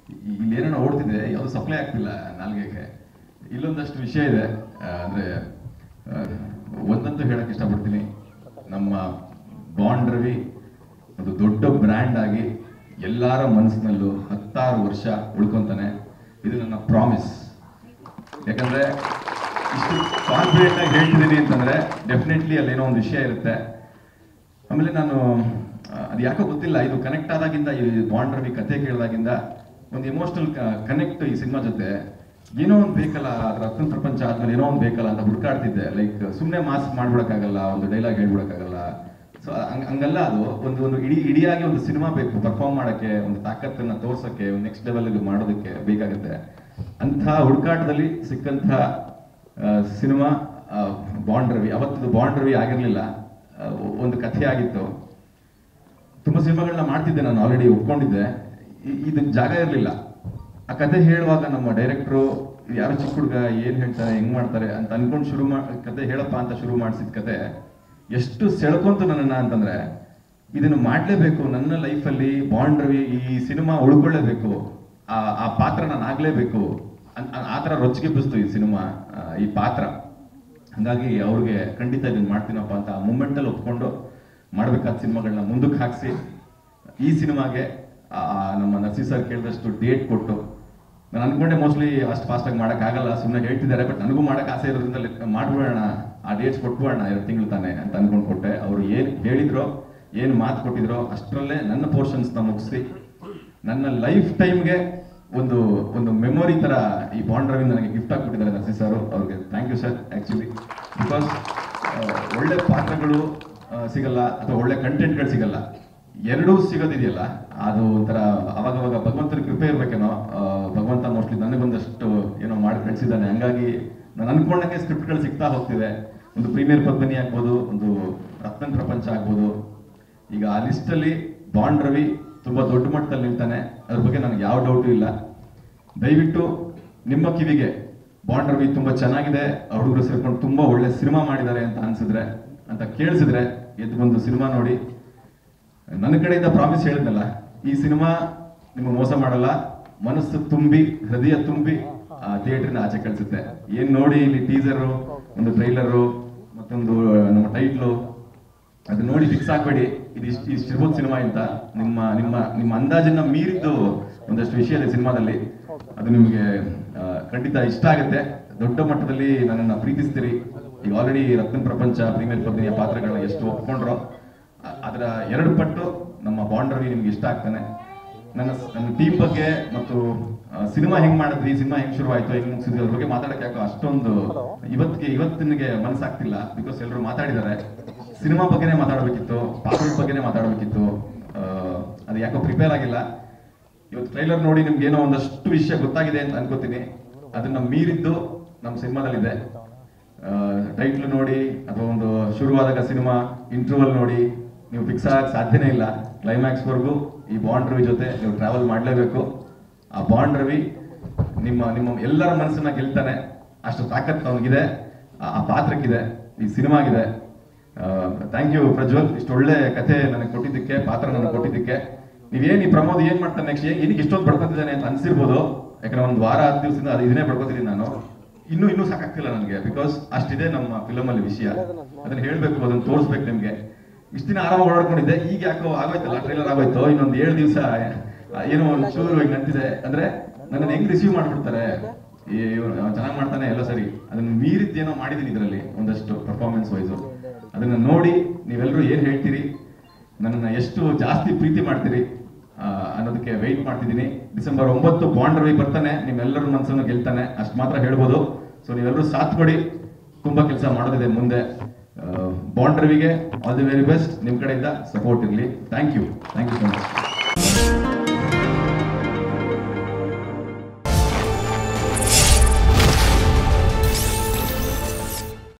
E- ಇಲ್ಲಿ ಏನೇನೋ ಓಡ್ತಿದೆ ಯಾವುದು ಸಪ್ಲೈ ಆಗ್ತಿಲ್ಲ ನಾಲ್ಗೆಗೆ ಇಲ್ಲೊಂದಷ್ಟು ವಿಷಯ ಇದೆ ಆ, ಅಂದ್ರೆ ಆ, ಒಂದಂತೂ ಹೇಳಕ್ ಇಷ್ಟಪಡ್ತೀನಿ ನಮ್ಮ ಬಾಂಡ್ ರವಿ ಒಂದು ದೊಡ್ಡ ಬ್ರ್ಯಾಂಡ್ ಆಗಿ ಎಲ್ಲರ ಮನಸ್ಸಿನಲ್ಲೂ ಹತ್ತಾರು ವರ್ಷ ಉಳ್ಕೊಂತಾನೆ ಇದು ನನ್ನ ಪ್ರಾಮಿಸ್ ಯಾಕಂದ್ರೆ ಇಷ್ಟು ಕಾನ್ಫಿಡೆಂಟ್ ಆಗಿ ಹೇಳ್ತಿದ್ದೀನಿ ಅಂತಂದ್ರೆ ಡೆಫಿನೆಟ್ಲಿ ಅಲ್ಲೇನೋ ಒಂದು ವಿಷಯ ಇರುತ್ತೆ ಆಮೇಲೆ ನಾನು ಆ, ಅದು ಯಾಕೋ ಗೊತ್ತಿಲ್ಲ ಇದು ಕನೆಕ್ಟ್ ಆದಾಗಿಂದ ಈ ಬಾಂಡ್ ರವಿ ಕತೆ ಕೇಳಿದಾಗಿಂದ ಒಂದು ಎಮೋಷನಲ್ ಕನೆಕ್ಟ್ ಈ ಸಿನಿಮಾ ಜೊತೆ ಏನೋ ಒಂದು ಬೇಕಲ್ಲ ಅದ್ರ ರತ್ನ ಪ್ರಪಂಚ ಆದ್ಮೇಲೆ ಏನೋ ಒಂದು ಬೇಕಲ್ಲ ಅಂತ ಹುಡುಕಾಡ್ತಿದ್ದೆ ಲೈಕ್ ಸುಮ್ಮನೆ ಮಾಸ್ ಮಾಡ್ಬಿಡಕ್ಕಾಗಲ್ಲ ಒಂದು ಡೈಲಾಗ್ ಹೇಳ್ಬಿಡಕ್ಕಾಗಲ್ಲ ಸೊ ಹಂಗಲ್ಲ ಅದು ಒಂದು ಒಂದು ಇಡೀ ಇಡಿಯಾಗಿ ಒಂದು ಸಿನಿಮಾ ಬೇಕು ಪರ್ಫಾರ್ಮ್ ಮಾಡಕ್ಕೆ ಒಂದು ತಾಕತ್ತನ್ನ ತೋರ್ಸಕ್ಕೆ ಒಂದು ನೆಕ್ಸ್ಟ್ ಲೆವೆಲ್ ಮಾಡೋದಕ್ಕೆ ಬೇಕಾಗುತ್ತೆ ಅಂಥ ಹುಡುಕಾಟದಲ್ಲಿ ಸಿಕ್ಕಂಥ ಸಿನಿಮಾ ಬಾಂಡ್ ರವಿ ಅವತ್ತು ಬಾಂಡ್ ರವಿ ಆಗಿರಲಿಲ್ಲ ಒಂದು ಕಥೆ ಆಗಿತ್ತು ತುಂಬಾ ಸಿನಿಮಾಗಳನ್ನ ಮಾಡ್ತಿದ್ದೆ ನಾನು ಆಲ್ರೆಡಿ ಒಪ್ಕೊಂಡಿದ್ದೆ ಇ- ಇದಕ್ಕೆ ಜಾಗ ಇರಲಿಲ್ಲ ಆ ಕತೆ ಹೇಳುವಾಗ ನಮ್ಮ ಡೈರೆಕ್ಟ್ರು ಯಾರೋ ಚಿಕ್ಕ ಹುಡುಗ ಏನ್ ಹೇಳ್ತಾರೆ ಹೆಂಗ್ ಮಾಡ್ತಾರೆ ಅಂತ ಅನ್ಕೊಂಡು ಶುರು ಮಾ ಕತೆ ಹೇಳಪ್ಪ ಅಂತ ಶುರು ಮಾಡಿಸಿದ ಕತೆ ಎಷ್ಟು ಸೆಳ್ಕೊಂತು ನನ್ನನ್ನ ಅಂತಂದ್ರೆ ಇದನ್ನು ಮಾಡ್ಲೇಬೇಕು ನನ್ನ ಲೈಫಲ್ಲಿ ಬಾಂಡ್ ರವಿ ಈ ಸಿನಿಮಾ ಉಳ್ಕೊಳ್ಳೇಬೇಕು ಆ ಆ ಪಾತ್ರ ನಾನು ಆಗ್ಲೇಬೇಕು ಅನ್- ಆ- ಆ ಥರ ರೊಚ್ಚಿಗೆಬ್ಬಿಸ್ತು ಈ ಸಿನಿಮಾ ಆ, ಈ ಪಾತ್ರ ಹಾಗಾಗಿ ಅವ್ರಿಗೆ ಖಂಡಿತ ಇದನ್ನ ಮಾಡ್ತೀನಪ್ಪ ಅಂತ ಆ ಮೂಮೆಂಟಲ್ಲಿ ಒಪ್ಕೊಂಡು ಮಾಡ್ಬೇಕಾದ ಸಿನಿಮಾಗಳನ್ನ ಮುಂದಕ್ಕೆ ಹಾಕಿಸಿ ಈ ಸಿನಿಮಾಗೆ ಆ, ನಮ್ಮ ನರ್ಸಿ ಸರ್ ಕೇಳಿದಷ್ಟು ಡೇಟ್ ಕೊಟ್ಟು ನಾನು ಅನ್ಕೊಂಡೆ ಮೋಸ್ಟ್ಲಿ ಅಷ್ಟು ಫಾಸ್ಟಾಗಿ ಮಾಡೋಕ್ಕಾಗಲ್ಲ ಸುಮ್ಮನೆ ಹೇಳ್ತಿದ್ದಾರೆ ಬಟ್ ನನಗೂ ಮಾಡೋಕೆ ಆಸೆ ಇರೋದ್ರಿಂದ let- ಮಾಡ್ಬಿಡೋಣ ಆ ಡೇಟ್ಸ್ ಕೊಟ್ಬಿಡೋಣ ಎರಡು ತಿಂಗಳು ತಾನೆ ಅಂತ ಅನ್ಕೊಂಡು ಕೊಟ್ಟೆ ಅವ್ರು ಏನು ಹೇಳಿದ್ರೋ ಏನು ಮಾತು ಕೊಟ್ಟಿದ್ರೋ ಅಷ್ಟರಲ್ಲೇ ನನ್ನ ಪೋರ್ಷನ್ಸ್ನ ಮುಗಿಸಿ ನನ್ನ ಲೈಫ್ ಟೈಮ್ಗೆ ಒಂದು ಒಂದು ಮೆಮೊರಿ ತರ ಈ ಬಾಂಡ್ ರವಿ ನನಗೆ ಗಿಫ್ಟ್ ಕೊಟ್ಟಿದ್ದಾರೆ ನರ್ಸಿ ಸರ್ ಅವ್ರಿಗೆ thank you sir actually because ಒಳ್ಳೆ ಪಾತ್ರಗಳು ಆ, ಸಿಗಲ್ಲ ಅಥವಾ ಒಳ್ಳೆ ಕಂಟೆಂಟ್ಗಳು ಸಿಗಲ್ಲ ಎರಡೂ ಸಿಗೋದಿದೆಯಲ್ಲ ಅದು ಒಂಥರ ಅವಾಗವಾಗ ಭಗವಂತನ ಕೃಪೆ ಇರ್ಬೇಕೇನೋ ಆ, ಭಗವಂತ ಮೋಸ್ಟ್ಲಿ ನನಗೊಂದಷ್ಟು ಏನೋ ಮಾಡಿ ಕಳಿಸಿದ್ದಾನೆ ಹಂಗಾಗಿ ನಾನು ಅನ್ಕೊಂಡಂಗೆ ಸ್ಕ್ರಿಪ್ಟ್ಗಳು ಸಿಗ್ತಾ ಹೋಗ್ತಿದೆ ಒಂದು ಪ್ರೀಮಿಯರ್ ಪದ್ಮಿನಿ ಆಗ್ಬೋದು ಒಂದು ರತ್ನನ್ ಪ್ರಪಂಚ ಆಗ್ಬೋದು ಈಗ ಆ ಲಿಸ್ಟಲ್ಲಿ ಬಾಂಡ್ ರವಿ ತುಂಬಾ ದೊಡ್ಡ ಮಟ್ಟದಲ್ಲಿ ನಿಲ್ತಾನೆ ಅದ್ರ ಬಗ್ಗೆ ನನಗೆ ಯಾವ ಡೌಟು ಇಲ್ಲ ದಯವಿಟ್ಟು ನಿಮ್ಮ ಕಿವಿಗೆ ಬಾಂಡ್ ರವಿ ತುಂಬಾ ಚೆನ್ನಾಗಿದೆ ಆ ಹುಡುಗರು ಸೇರ್ಕೊಂಡು ತುಂಬಾ ಒಳ್ಳೆ ಸಿನಿಮಾ ಮಾಡಿದ್ದಾರೆ ಅಂತ ಅನ್ಸಿದ್ರೆ ಅಂತ ಕೇಳಿಸಿದ್ರೆ ಎದ್ದು ಬಂದು ಸಿನಿಮಾ ನೋಡಿ ನನ್ನ ಕಡೆಯಿಂದ ಪ್ರಾಮಿಸ್ ಹೇಳಿದ್ನಲ್ಲ ಈ ಸಿನಿಮಾ ನಿಮ್ಮ ಮೋಸ ಮಾಡಲ್ಲ ಮನಸ್ಸು ತುಂಬಿ ಹೃದಯ ತುಂಬಿ ಥಿಯೇಟರ್ನ ಆಚೆ ಕಳಿಸುತ್ತೆ ಏನ್ ನೋಡಿ ಇಲ್ಲಿ ಟೀಸರು ಒಂದು ಟ್ರೈಲರು ಮತ್ತೊಂದು ನಮ್ಮ ಟೈಟ್ಲು ಅದು ನೋಡಿ ಫಿಕ್ಸ್ ಆಗ್ಬೇಡಿ ಇದು ಇಷ್ಟು ಇಷ್ಟಿರ್ಬೋದು ಸಿನಿಮಾ ಅಂತ ನಿಮ್ಮ ನಿಮ್ಮ ನಿಮ್ಮ ಅಂದಾಜನ್ನ ಮೀರಿದ್ದು ಒಂದಷ್ಟು ವಿಷಯ ಇದೆ ಸಿನಿಮಾದಲ್ಲಿ ಅದು ನಿಮಗೆ ಆ, ಖಂಡಿತ ಇಷ್ಟ ಆಗುತ್ತೆ ದೊಡ್ಡ ಮಟ್ಟದಲ್ಲಿ ನನ್ನನ್ನು ಪ್ರೀತಿಸ್ತೀರಿ ಈಗ ಆಲ್ರೆಡಿ ರತ್ನ ಪ್ರಪಂಚ ಪ್ರೀಮಿಯರ್ ಪದ್ಮಿನಿಯ ಪಾತ್ರಗಳನ್ನ ಎಷ್ಟು ಒಪ್ಕೊಂಡ್ರೋ ಅ- ಅದರ ಎರಡು ಪಟ್ಟು ನಮ್ಮ ಬಾಂಡ್ ರವಿ ನಿಮ್ಗೆ ಇಷ್ಟ ಆಗ್ತಾನೆ ನನ್ನ ನನ್ನ ಟೀಮ್ ಬಗ್ಗೆ ಮತ್ತು ಸಿನಿಮಾ ಹೆಂಗ್ ಮಾಡಿದ್ವಿ ಸಿನಿಮಾ ಹೆಂಗ್ ಶುರು ಆಯ್ತು ಹೆಂಗ್ ಮುಗಿಸಿದ್ವಿ ಅದ್ರ ಬಗ್ಗೆ ಮಾತಾಡಕ್ಕೆ ಯಾಕೋ ಅಷ್ಟೊಂದು ಇವತ್ತಿಗೆ ಇವತ್ತಿನಿಗೆ ಮನಸ್ಸಾಗ್ತಿಲ್ಲ ಬಿಕಾಸ್ ಎಲ್ಲರೂ ಮಾತಾಡಿದ್ದಾರೆ ಸಿನಿಮಾ ಬಗ್ಗೆನೇ ಮಾತಾಡಬೇಕಿತ್ತು ಪಾತ್ರದ ಬಗ್ಗೆನೇ ಮಾತಾಡಬೇಕಿತ್ತು ಅದು ಯಾಕೋ ಪ್ರಿಪೇರ್ ಆಗಿಲ್ಲ ಇವತ್ತು ಟ್ರೈಲರ್ ನೋಡಿ ನಿಮ್ಗೆ ಏನೋ ಒಂದಷ್ಟು ವಿಷಯ ಗೊತ್ತಾಗಿದೆ ಅಂತ ಅನ್ಕೋತೀನಿ ಅದನ್ನ ಮೀರಿದ್ದು ನಮ್ಮ ಸಿನಿಮಾದಲ್ಲಿದೆ ಟೈಟ್ಲ್ ನೋಡಿ ಅಥವಾ ಒಂದು ಶುರುವಾದಾಗ ಸಿನಿಮಾ ಇಂಟರ್ವಲ್ ನೋಡಿ ನೀವು ಫಿಕ್ಸ್ ಆಗಕ್ಕೆ ಸಾಧ್ಯನೇ ಇಲ್ಲ ಕ್ಲೈಮ್ಯಾಕ್ಸ್ ವರೆಗೂ ಈ ಬಾಂಡ್ ರವಿ ಜೊತೆ ನೀವು ಟ್ರಾವೆಲ್ ಮಾಡಲೇಬೇಕು ಆ ಬಾಂಡ್ ರವಿ ನಿಮ್ಮ ನಿಮ್ಮ ಎಲ್ಲರ ಮನಸ್ಸನ್ನ ಗೆಲ್ತಾನೆ ಅಷ್ಟು ತಾಕತ್ ಅವನಿಗಿದೆ ಆ ಆ ಪಾತ್ರಕ್ಕಿದೆ ಈ ಸಿನಿಮಾಗಿದೆ ಥ್ಯಾಂಕ್ ಯು ಪ್ರಜ್ವಲ್ ಇಷ್ಟು ಒಳ್ಳೆ ಕಥೆ ನನಗೆ ಕೊಟ್ಟಿದ್ದಕ್ಕೆ ಪಾತ್ರ ನನಗೆ ಕೊಟ್ಟಿದ್ದಕ್ಕೆ ನೀವೇನ್ ಈ ಪ್ರಮೋದ್ ಏನ್ ಮಾಡ್ತಾನೆ ನೆಕ್ಸ್ಟ್ ಏನಕ್ಕೆ ಇಷ್ಟೊಂದು ಬಡ್ಕೊತಿದ್ದಾನೆ ಅಂತ ಅನ್ಸಿರ್ಬೋದು ಯಾಕಂದ್ರೆ ಒಂದು ವಾರ ಹತ್ತು ದಿವಸದಿಂದ ಅದು ಇದನ್ನೇ ಬಡ್ಕೊತಿದ್ದೀನಿ ನಾನು ಇನ್ನೂ ಇನ್ನೂ ಸಾಕಾಗ್ತಿಲ್ಲ ನನಗೆ ಬಿಕಾಸ್ ಅಷ್ಟಿದೆ ನಮ್ಮ ಫಿಲಮ್ ಅಲ್ಲಿ ವಿಷಯ ಅದನ್ನ ಹೇಳ್ಬೇಕು ಅದನ್ನ ತೋರಿಸ್ಬೇಕು ನಿಮ್ಗೆ ಇಷ್ಟ ದಿನ ಆರಾಮ ಓಡಾಡ್ಕೊಂಡಿದ್ದೆ ಈಗ ಯಾಕೋ ಆಗೋಯ್ತಲ್ಲ ಟ್ರೈಲರ್ ಆಗೋಯ್ತು ಇನ್ನೊಂದು ಏಳು ದಿವಸ ಏನೋ ಒಂದು ಚೂರು ಈಗ ನಂಟಿದೆ ಅಂದ್ರೆ ನನ್ನನ್ನು ಹೆಂಗ್ ರಿಸೀವ್ ಮಾಡ್ಬಿಡ್ತಾರೆ ಚೆನ್ನಾಗಿ ಮಾಡ್ತಾನೆ ಎಲ್ಲ ಸರಿ ಅದನ್ನ ಮೀರಿದ್ದೇನೋ ಮಾಡಿದೀನಿ ಇದರಲ್ಲಿ ಒಂದಷ್ಟು ಪರ್ಫಾರ್ಮೆನ್ಸ್ ವೈಸು ಅದನ್ನ ನೋಡಿ ನೀವೆಲ್ಲರೂ ಏನ್ ಹೇಳ್ತೀರಿ ನನ್ನನ್ನು ಎಷ್ಟು ಜಾಸ್ತಿ ಪ್ರೀತಿ ಮಾಡ್ತೀರಿ ಆ, ಅನ್ನೋದಕ್ಕೆ ವೆಯ್ಟ್ ಮಾಡ್ತಿದ್ದೀನಿ ಡಿಸೆಂಬರ್ ಒಂಬತ್ತು ಬಾಂಡ್ ರವಿ ಬರ್ತಾನೆ ನಿಮ್ಮೆಲ್ಲರ ಮನಸ್ಸನ್ನು ಗೆಲ್ತಾನೆ ಅಷ್ಟು ಮಾತ್ರ ಹೇಳ್ಬೋದು ಸೊ ನೀವೆಲ್ಲರೂ ಸಾಥ್ ಕೊಡಿ ತುಂಬಾ ಕೆಲಸ ಮಾಡೋದಿದೆ ಮುಂದೆ ಬಾಂಡ್ ರವಿಗೆ ಆಲ್ ದಿ ವೆರಿ ಬೆಸ್ಟ್ ನಿಮ್ಮ ಕಡೆಯಿಂದ ಸಪೋರ್ಟ್ ಇರಲಿ thank you thank you so much